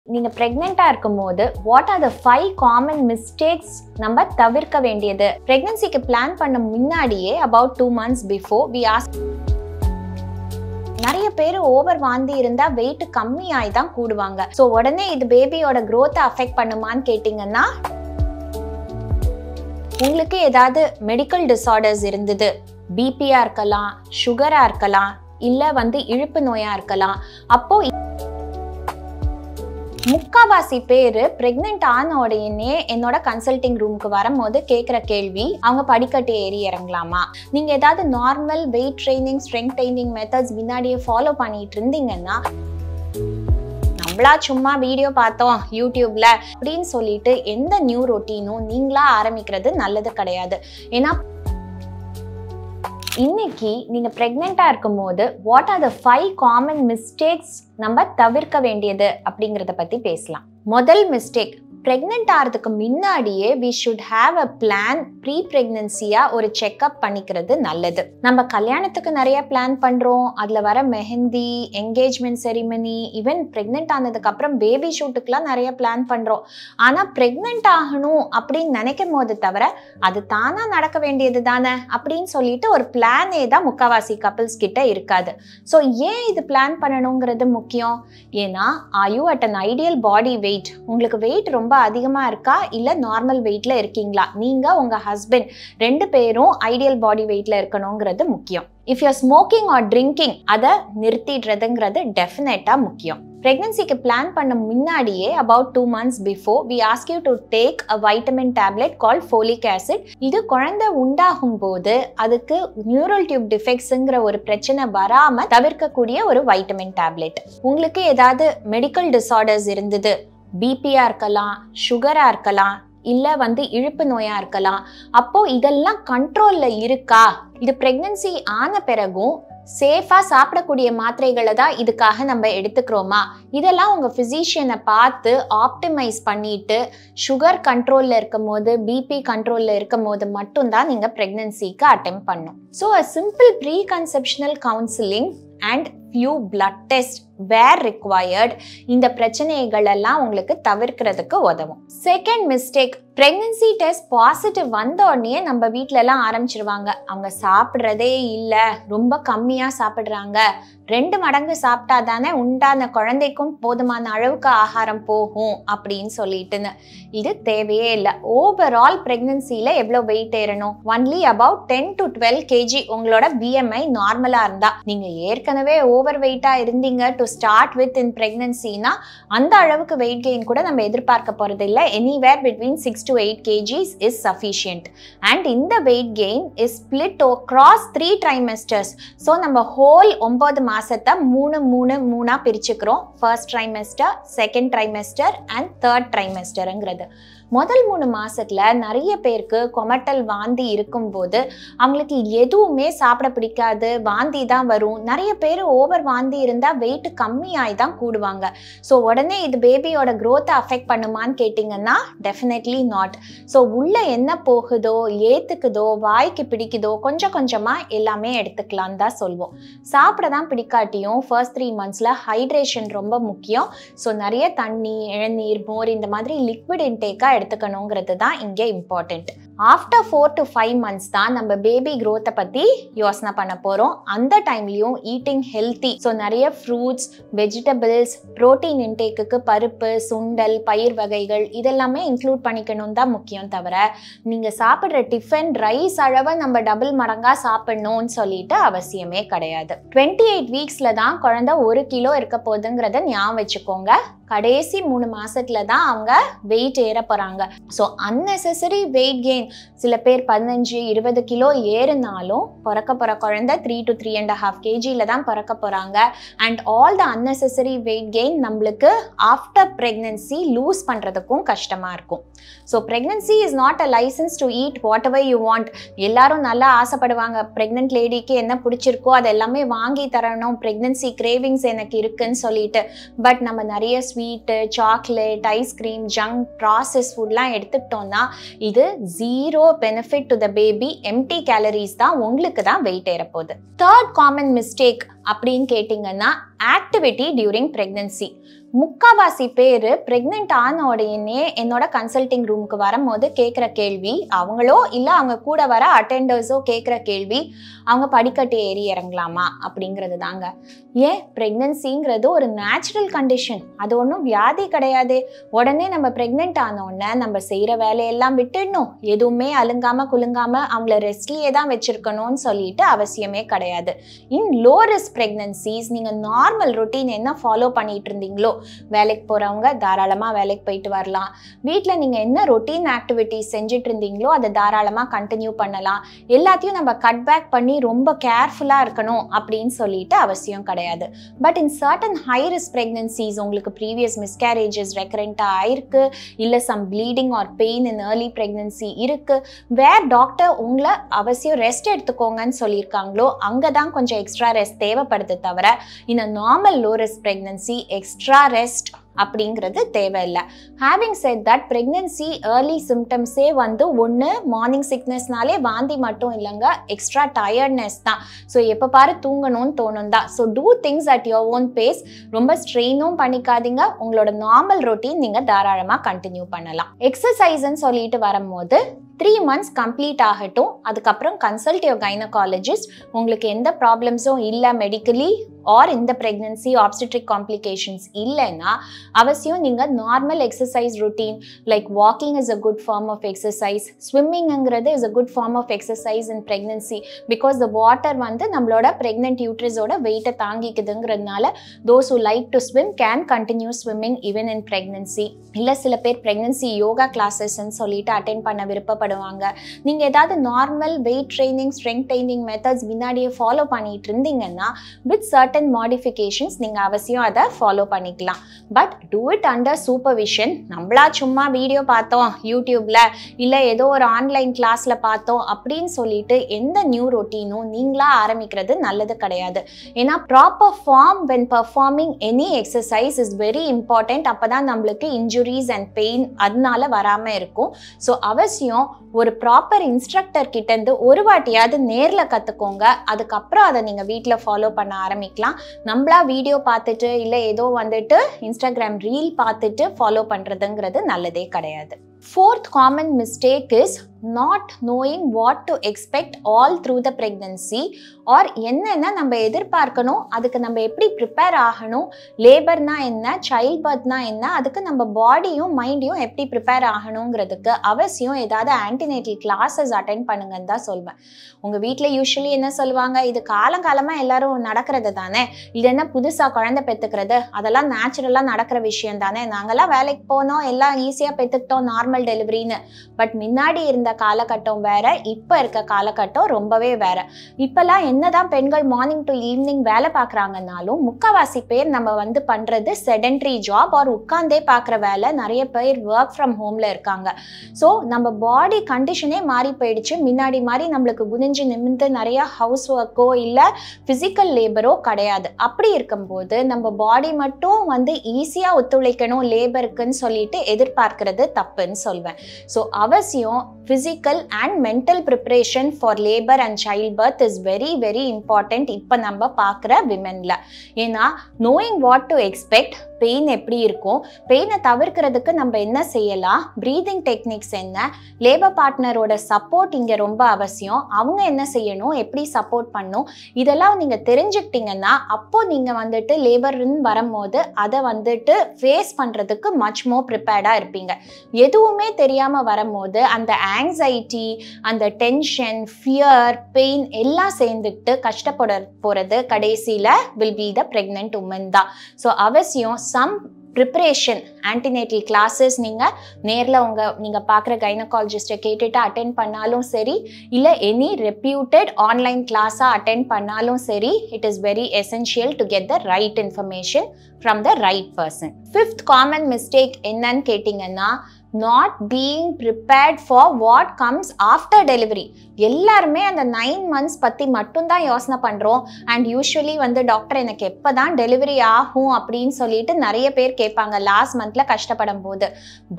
நீங்க பிரெக்னெண்டா இருக்கும்போது what are the five common mistakes நம்ம தவிர்க்க வேண்டியது பிரெக்னன்சிக்கு பிளான் பண்ண முன்னாடியே about two months before we ask நிறைய பேர் ஓவர் வாந்தி இருந்தா வெயிட் கம்மியாகி தான் கூடுவாங்க ஸோ உடனே இது பேபியோட growth-அ அஃபெக்ட் பண்ணுமான்னு கேட்டிங்கன்னா உங்களுக்கு ஏதாவது மெடிக்கல் டிசார்டர்ஸ் இருந்தது பிபியா இருக்கலாம் சுகரா இருக்கலாம் இல்ல வந்து இழுப்பு நோயா இருக்கலாம் அப்போ முக்காவாசி பேர் பிரெக்னென்ட் ஆன உடனே என்னோட கன்சல்டிங் ரூமுக்கு வரும்போது கேட்குற கேள்வி அவங்க படிக்கட்டு ஏறி இறங்கலாமா நீங்கள் ஏதாவது normal weight training strength training methods முன்னாடியே ஃபாலோ பண்ணிட்டு இருந்தீங்கன்னா நம்மளா சும்மா வீடியோ பார்த்தோம் யூடியூப்ல அப்படின்னு சொல்லிட்டு எந்த நியூ ரொட்டீனும் நீங்களா ஆரம்பிக்கிறது நல்லது கிடையாது ஏன்னா இன்னைக்கு நீங்க பிரெக்னெண்டா இருக்கும்போது what are the five common mistakes நம்ம தவிர்க்க வேண்டியது அப்படிங்கறத பத்தி பேசலாம் முதல் மிஸ்டேக் பிரெக்னென்ட் ஆகிறதுக்கு முன்னாடியே we should have a plan pre ப்ரெக்னன்சியா ஒரு செக்அப் பண்ணிக்கிறது நல்லது நம்ம கல்யாணத்துக்கு நிறைய பிளான் பண்றோம் அதுல வர mehndi engagement ceremony even pregnant ஆனதுக்கு அப்புறம் பேபி ஷூட்டுக்குலாம் நிறைய பிளான் பண்றோம் ஆனா பிரெக்னென்ட் ஆகணும் அப்படின்னு நினைக்கும் போது தவிர அது தானா நடக்க வேண்டியது தானே அப்படின்னு சொல்லிட்டு ஒரு பிளானே தான் முக்காவாசி கப்பிள்ஸ் கிட்ட இருக்காது ஸோ ஏன் இது பிளான் பண்ணணுங்கிறது முக்கியம் ஏன்னா are you at an ideal body weight உங்களுக்கு வெயிட் ரொம்ப அதிகமாக இருக்கா இல்லை நார்மல் வெயிட்ல இருக்கீங்களா நீங்கள் உங்கள் ஹஸ்பண்ட் ரெண்டு பேரும் ஐடியல் பாடி வெயிட்ல இருக்கணுங்கிறது முக்கியம் if your smoking or drinking அதை நிறுத்திடுறதுங்கிறது டெஃபினட்டாக முக்கியம் ப்ரெக்னன்சிக்கு பிளான் பண்ண முன்னாடியே about two months before we ask you to take a vitamin tablet call folic acid இது குழந்தை உண்டாகும் போது அதுக்கு நியூரல் டியூப் டிஃபெக்ட்ஸுங்கிற ஒரு பிரச்சனை வராம தவிர்க்கக்கூடிய ஒரு வைட்டமின் டேப்லெட் உங்களுக்கு ஏதாவது மெடிக்கல் டிசார்டர்ஸ் இருந்தது பிபியா இருக்கலாம் சுகரா இருக்கலாம் இல்ல வந்து இழுப்பு நோயா இருக்கலாம் அப்போ இதெல்லாம் கண்ட்ரோல்ல இருக்கா இது பிரெக்னன்சி ஆன பிறகும் சேஃபா சாப்பிடக்கூடிய மாத்திரைகளை தான் இதுக்காக நம்ம எடுத்துக்கிறோமா இதெல்லாம் உங்க பிசிஷியனை பார்த்து ஆப்டிமைஸ் பண்ணிட்டு சுகர் கண்ட்ரோல்ல இருக்கும் போது பிபி கண்ட்ரோல்ல இருக்கும் போது மட்டும்தான் நீங்க பிரெக்னன்சிக்கு அட்டெம்ப் பண்ணும் so a simple pre conceptional counselling and few blood test were required இந்த பிரச்சனைகள் எல்லாம் உங்களுக்கு தவிர்க்கிறதுக்கு உதவும் second mistake pregnancy test positive வந்த உடனே நம்ம வீட்ல எல்லாம் ஆரம்பிச்சிருவாங்க அவங்க சாப்பிட்றதே இல்லை ரொம்ப கம்மியா சாப்பிட்றாங்க ரெண்டு மடங்கு சாப்பிட்டா தானே உண்டான குழந்தைக்கும் போதுமான அளவுக்கு ஆகாரம் போகும் அப்படின்னு சொல்லிட்டுன்னு இது தேவையே இல்லை ஓவரால் பிரெக்னன்சியில் எவ்வளோ வெயிட் ஏறணும் only about ten to twelve KG உங்களோட பிஎம்ஐ நார்மலாக இருந்தா நீங்கள் ஏற்கனவே ஓவர் வெயிட்டாக இருந்தீங்க டு ஸ்டார்ட் வித் இன் பிரெக்னன்சினா அந்த அளவுக்கு வெயிட் கெயின் கூட நம்ம எதிர்பார்க்க போகிறது இல்லை anywhere between six to eight KGs is sufficient and இந்த weight gain is split cross three trimesters so நம்ம ஹோல் ஒம்பது மாசத்தை மூணு மூணு மூணா பிரிச்சுக்கிறோம் first trimester second trimester and third ட்ரைமெஸ்டருங்கிறது முதல் மூணு மாசத்துல நிறைய பேருக்கு கொமட்டல் வாந்தி இருக்கும்போது அவங்களுக்கு எதுவுமே சாப்பிட பிடிக்காது வாந்தி தான் வரும் நிறைய பேர் ஓவர் வாந்தி இருந்தால் வெயிட் கம்மியாகி தான் கூடுவாங்க ஸோ உடனே இது பேபியோட growth-அ அஃபெக்ட் பண்ணுமான்னு கேட்டிங்கன்னா டெஃபினெட்லி நாட் ஸோ உள்ள என்ன போகுதோ ஏத்துக்குதோ வாய்க்கு பிடிக்குதோ கொஞ்சம் கொஞ்சமாக எல்லாமே எடுத்துக்கலான்னு தான் சொல்வோம் சாப்பிட தான் பிடிக்காட்டியும் ஃபர்ஸ்ட் த்ரீ மந்த்ஸில் ஹைட்ரேஷன் ரொம்ப முக்கியம் ஸோ நிறைய தண்ணி இளநீர் மோர் இந்த மாதிரி லிக்விட் இன்டேக்காக எடுத்துக்கணுங்கிறது தான் இங்கே important after four to five months தான் நம்ம பேபி க்ரோத்தை பற்றி யோசனை பண்ண போகிறோம் அந்த டைம்லையும் ஈட்டிங் ஹெல்த்தி ஸோ நிறைய ஃப்ரூட்ஸ் வெஜிடபிள்ஸ் ப்ரோட்டீன் இன்டேக்குக்கு பருப்பு சுண்டல் பயிர் வகைகள் இதெல்லாமே இன்க்ளூட் பண்ணிக்கணும் தான் முக்கியம் தவிர நீங்கள் சாப்பிட்ற டிஃபன் ரைஸ் அளவை நம்ம டபுள் மடங்காக சாப்பிடணும்னு சொல்லிட்டு அவசியமே கிடையாது டுவெண்ட்டி எயிட் வீக்ஸில் தான் குழந்தை ஒரு கிலோ இருக்க போகுதுங்கிறத ஞாபகம் வச்சுக்கோங்க கடைசி மூணு மாசத்துல தான் அவங்க வெயிட் ஏற போறாங்க ஸோ unnecessary வெயிட் கெயின் சில பேர் பதினஞ்சு இருபது கிலோ ஏறினாலும் பிறக்க போற குழந்தை three to three and half கேஜியில் தான் பிறக்க போறாங்க and all the unnecessary weight gain நம்மளுக்கு ஆஃப்டர் ப்ரெக்னன்சி லூஸ் பண்றதுக்கும் கஷ்டமா இருக்கும் so pregnancy is not a licence to eat whatever you want எல்லாரும் நல்லா ஆசைப்படுவாங்க ப்ரெக்னென்ட் லேடிக்கு என்ன பிடிச்சிருக்கோ அது எல்லாமே வாங்கி தரணும் ப்ரெக்னன்சி கிரேவிங்ஸ் எனக்கு இருக்குன்னு சொல்லிட்டு பட் நம்ம நிறைய sweet chocolate ice cream junk process ஃபுட்லாம் எடுத்துக்கிட்டோம்னா இது zero benefit to the baby empty calories தான் உங்களுக்கு தான் வெயிட் ஏறப்போகுது தேர்ட் காமன் மிஸ்டேக் அப்படின்னு கேட்டிங்கன்னா ஆக்டிவிட்டி டியூரிங் ப்ரெக்னன்சி முக்காவாசி பேர் ப்ரெக்னென்ட் ஆன உடனே என்னோட கன்சல்டிங் ரூமுக்கு வரும்போது கேட்குற கேள்வி அவங்களோ இல்லை அவங்க கூட வர அட்டெண்டர்ஸோ கேட்குற கேள்வி அவங்க படிக்கட்டு ஏறி இறங்கலாமா அப்படிங்கிறது தாங்க ஏன் ப்ரெக்னன்சிங்கிறது ஒரு நேச்சுரல் கண்டிஷன் அது ஒன்றும் வியாதி கிடையாது உடனே நம்ம ப்ரெக்னென்ட் ஆனோடனே நம்ம செய்கிற வேலையெல்லாம் விட்டுடணும் எதுவுமே அலுங்காம குலுங்காம அவங்கள ரெஸ்ட்லேயே தான் வச்சிருக்கணும்னு சொல்லிட்டு அவசியமே கிடையாது இன் லோ ரிஸ்க் ப்ரெக்னன்சிஸ் நீங்கள் நார்மல் ரொட்டீன் என்ன ஃபாலோ பண்ணிட்டு இருந்தீங்களோ வேலைக்கு போகிறவங்க தாராளமாக வேலைக்கு போயிட்டு வரலாம் வீட்டில் நீங்கள் என்ன ரொட்டீன் ஆக்டிவிட்டிஸ் செஞ்சுட்டு இருந்தீங்களோ அதை தாராளமாக கண்டினியூ பண்ணலாம் எல்லாத்தையும் நம்ம கட் பேக் பண்ணி ரொம்ப கேர்ஃபுல்லாக இருக்கணும் அப்படின்னு சொல்லிட்டு அவசியம் கிடையாது but in certain high risk pregnancies உங்களுக்கு ப்ரீவியஸ் மிஸ்கேரேஜஸ் ரெக்கரண்ட்டாக ஆயிருக்கு இல்லை some bleeding or pain in early pregnancy இருக்கு வேர் டாக்டர் உங்களை அவசியம் ரெஸ்ட் எடுத்துக்கோங்கன்னு சொல்லியிருக்காங்களோ அங்கே தான் கொஞ்சம் எக்ஸ்ட்ரா ரெஸ்ட் தேவைப்படுது தவிர இந்த normal low risk pregnancy extra rest அப்படிங்கிறது தேவையில்லை having said that pregnancy early சிம்டம்ஸே வந்து ஒன்று மார்னிங் சிக்னஸ்னாலே வாந்தி மட்டும் இல்லைங்க எக்ஸ்ட்ரா டயர்ட்னஸ் தான் ஸோ எப்போ பாரு தூங்கணும்னு தோணும் தான் so do things at your own pace ரொம்ப ஸ்ட்ரெயினும் பண்ணிக்காதீங்க உங்களோட நார்மல் ரொட்டீன் நீங்கள் தாராளமாக கண்டினியூ பண்ணலாம் எக்ஸசைஸ்ன்னு சொல்லிட்டு வரும்போது த்ரீ மந்த்ஸ் கம்ப்ளீட் ஆகட்டும் அதுக்கப்புறம் கன்சல்ட் யோர் கைனகாலஜிஸ்ட் உங்களுக்கு எந்த ப்ராப்ளம்ஸும் இல்லை மெடிக்கலி ஆர் இந்த ப்ரெக்னன்சி ஆப்ஸ்டிட்ரிக் காம்ப்ளிகேஷன்ஸ் இல்லைன்னா அவசியம் நீங்கள் normal exercise routine like walking is a good form of exercise ஸ்விம்மிங்கிறது is a good form of exercise in pregnancy because the water வந்து நம்மளோட ப்ரெக்னென்ட் யூட்ரஸோட வெயிட்டை தாங்கிக்குதுங்கிறதுனால those who like to swim can continue swimming even in pregnancy இல்லை சில பேர் pregnancy yoga கிளாஸஸ்ன்னு சொல்லிட்டு அட்டென்ட் பண்ண விருப்பப்படுவாங்க நீங்கள் ஏதாவது normal weight training strength training methods முன்னாடியே ஃபாலோ பண்ணிட்டு இருந்தீங்கன்னா வித் சர்டன் மாடிஃபிகேஷன்ஸ் நீங்கள் அவசியம் அதை ஃபாலோ பண்ணிக்கலாம் but do it under supervision நம்மளா சும்மா வீடியோ பார்த்தோம் யூடியூப்ல இல்லை ஏதோ ஒரு ஆன்லைன் கிளாஸில் பார்த்தோம் அப்படின்னு சொல்லிட்டு எந்த நியூ ரொட்டீனும் நீங்களா ஆரம்பிக்கிறது நல்லது கிடையாது ஏன்னா proper form when performing any exercise is very important அப்போ தான் நம்மளுக்கு இன்ஜுரிஸ் அண்ட் பெயின் அதனால வராமல் இருக்கும் ஸோ அவசியம் ஒரு ப்ராப்பர் இன்ஸ்ட்ரக்டர் கிட்டேருந்து ஒரு வாட்டியாவது நேரில் கற்றுக்கோங்க அதுக்கப்புறம் அதை நீங்கள் வீட்டில் ஃபாலோ பண்ண ஆரம்பிக்கலாம் நம்மளா வீடியோ பார்த்துட்டு இல்லை ஏதோ வந்துட்டு இன்ஸ்டாகிராம் ரீல் பார்த்துட்டு ஃபாலோ பண்ணுறதுங்கிறது நல்லதே கிடையாது fourth common mistake is not knowing what to expect all through the pregnancy or என்னென்ன நம்ம எதிர்பார்க்கணும் அதுக்கு நம்ம எப்படி ப்ரிப்பேர் ஆகணும் லேபர்னா என்ன சைல்ட் பர்த்னா என்ன அதுக்கு நம்ம பாடியும் மைண்டையும் எப்படி ப்ரிப்பேர் ஆகணுங்கிறதுக்கு அவசியம் ஏதாவது ஆன்டினேட்டல் கிளாஸஸ் அட்டென்ட் பண்ணுங்கன்னு தான் சொல்வேன் உங்கள் வீட்டில் யூஸ்வலி என்ன சொல்லுவாங்க இது காலங்காலமாக எல்லாரும் நடக்கிறது தானே இது என்ன புதுசாக குழந்தை பெற்றுக்கிறது அதெல்லாம் நேச்சுரலாக நடக்கிற விஷயம் தானே நாங்கெல்லாம் வேலைக்கு போனோம் எல்லாம் ஈஸியாக பெற்றுக்கிட்டோம் நார்மல் டெலிவரின்னு பட் முன்னாடி இருந்த காலகட்டம் வேற இப்போ இருக்க காலகட்டம் ரொம்பவே வேற இப்போல்லாம் என்னதான் பெண்கள் மார்னிங் டு ஈவினிங் வேலை பார்க்குறாங்கனாலும் முக்கால்வாசி பேர் நம்ம வந்து பண்ணுறது செடென்ட்ரி ஜாப் ஆர் உட்காந்தே பார்க்குற வேலை நிறைய பேர் ஒர்க் ஃப்ரம் ஹோமில் இருக்காங்க ஸோ நம்ம பாடி கண்டிஷனே மாறி போயிடுச்சு முன்னாடி மாதிரி நம்மளுக்கு குனிஞ்சு நிமிந்து நிறைய ஹவுஸ் ஒர்க்கோ இல்லை ஃபிசிக்கல் லேபரோ கிடையாது அப்படி இருக்கும்போது நம்ம பாடி மட்டும் வந்து ஈஸியாக ஒத்துழைக்கணும் லேபருக்குன்னு சொல்லிட்டு எதிர்பார்க்கிறது தப்புன்னு சொல்வேன் ஸோ அவசியம் physical and mental preparation for labour and childbirth is very very important இப்போ நம்ம பார்க்குற விமெனில் ஏன்னா knowing what to expect pain எப்படி இருக்கும் பெயினை தவிர்க்கிறதுக்கு நம்ம என்ன செய்யலாம் ப்ரீதிங் டெக்னிக்ஸ் என்ன லேபர் பார்ட்னரோட சப்போர்ட் இங்கே ரொம்ப அவசியம் அவங்க என்ன செய்யணும் எப்படி சப்போர்ட் பண்ணும் இதெல்லாம் நீங்கள் தெரிஞ்சுக்கிட்டீங்கன்னா அப்போ நீங்கள் வந்துட்டு லேபர்னு வரும்போது அதை வந்துட்டு ஃபேஸ் பண்ணுறதுக்கு மச் மோர் ப்ரிப்பேர்டாக இருப்பீங்க எதுவுமே தெரியாமல் வரும்போது அந்த ஆங்ஸைட்டி அந்த டென்ஷன் ஃபியர் பெயின் எல்லாம் சேர்ந்துட்டு கஷ்டப்பட போகிறது கடைசியில் will be the pregnant woman தான் ஸோ அவசியம் சம் ப்ரிப்ரேஷன் ஆன்டினேட்டல் கிளாஸஸ் நீங்கள் நேரில் உங்கள் நீங்கள் பார்க்குற கைனகாலஜிஸ்ட்டை கேட்டுட்டு அட்டென்ட் பண்ணாலும் சரி இல்லை எனி ரெப்யூட்டட் ஆன்லைன் கிளாஸாக அட்டென்ட் பண்ணாலும் சரி it is very essential to get the right information from the right person fifth common mistake என்னன்னு கேட்டிங்கன்னா not being prepared for what comes after delivery எல்லாருமே அந்த நைன் மந்த்ஸ் பற்றி மட்டும்தான் யோசனை பண்ணுறோம் அண்ட் யூஸ்வலி வந்து டாக்டர் எனக்கு எப்போ தான் டெலிவரி ஆகும் அப்படின்னு சொல்லிட்டு நிறைய பேர் கேட்பாங்க லாஸ்ட் மந்தில் கஷ்டப்படும் போது பட்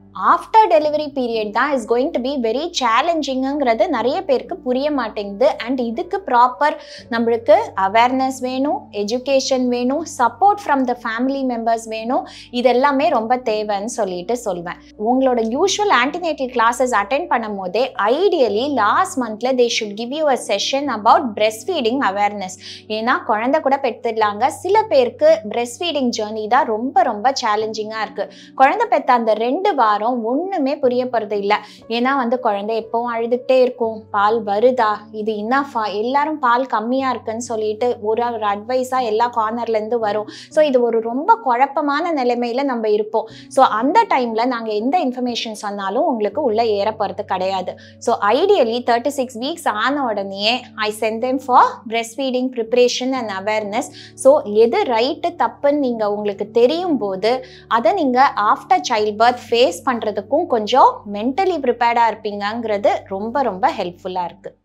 ஆஃப்டர் டெலிவரி பீரியட் தான் is going to be very சேலஞ்சிங்கிறது நிறைய பேருக்கு புரிய மாட்டேங்குது அண்ட் இதுக்கு ப்ராப்பர் நம்மளுக்கு அவேர்னஸ் வேணும் எஜுகேஷன் வேணும் support from the family members வேணும் இதெல்லாமே ரொம்ப தேவைன்னு சொல்லிட்டு சொல்வேன் உங்களோட யூஸ்வல் ஆன்டினேட்டல் கிளாஸஸ் அட்டென்ட் பண்ணும் போதே ஐடியலி லாஸ்ட் மந்த்ல they should give you a session about breastfeeding awareness ஏன்னா குழந்தை கூட பெற்றுடலாங்க சில பேருக்கு பிரெஸ்ட் ஃபீடிங் ஜேர்னி தான் ரொம்ப ரொம்ப சேலஞ்சிங்காக இருக்கு குழந்தை பெற்ற அந்த ரெண்டு வாரம் ஒன்றுமே புரிய போகிறது இல்லை ஏன்னா வந்து குழந்தை எப்பவும் அழுதுகிட்டே இருக்கும் பால் வருதா இது இன்னாஃபா எல்லாரும் பால் கம்மியாக இருக்குன்னு சொல்லிட்டு ஒரு ஒரு அட்வைஸாக எல்லா கார்னர்லேருந்து வரும் ஸோ இது ஒரு ரொம்ப குழப்பமான நிலைமையில நம்ம இருப்போம் ஸோ அந்த டைமில் நாங்கள் எந்த இன்ஃபர்மேஷன் சொன்னாலும் உங்களுக்கு உள்ளே ஏற போகிறது கிடையாது so ideally thirty six weeks ஆன உடனே I sent them for breastfeeding preparation and awareness so எது ரைட்டு தப்புன்னு நீங்கள் உங்களுக்கு தெரியும் போது அதை நீங்கள் ஆஃப்டர் சைல்ட் பர்த் ஃபேஸ் பண்ணுறதுக்கும் கொஞ்சம் மென்டலி ப்ரிப்பேர்டாக இருப்பீங்கங்கிறது ரொம்ப ரொம்ப ஹெல்ப்ஃபுல்லாக இருக்குது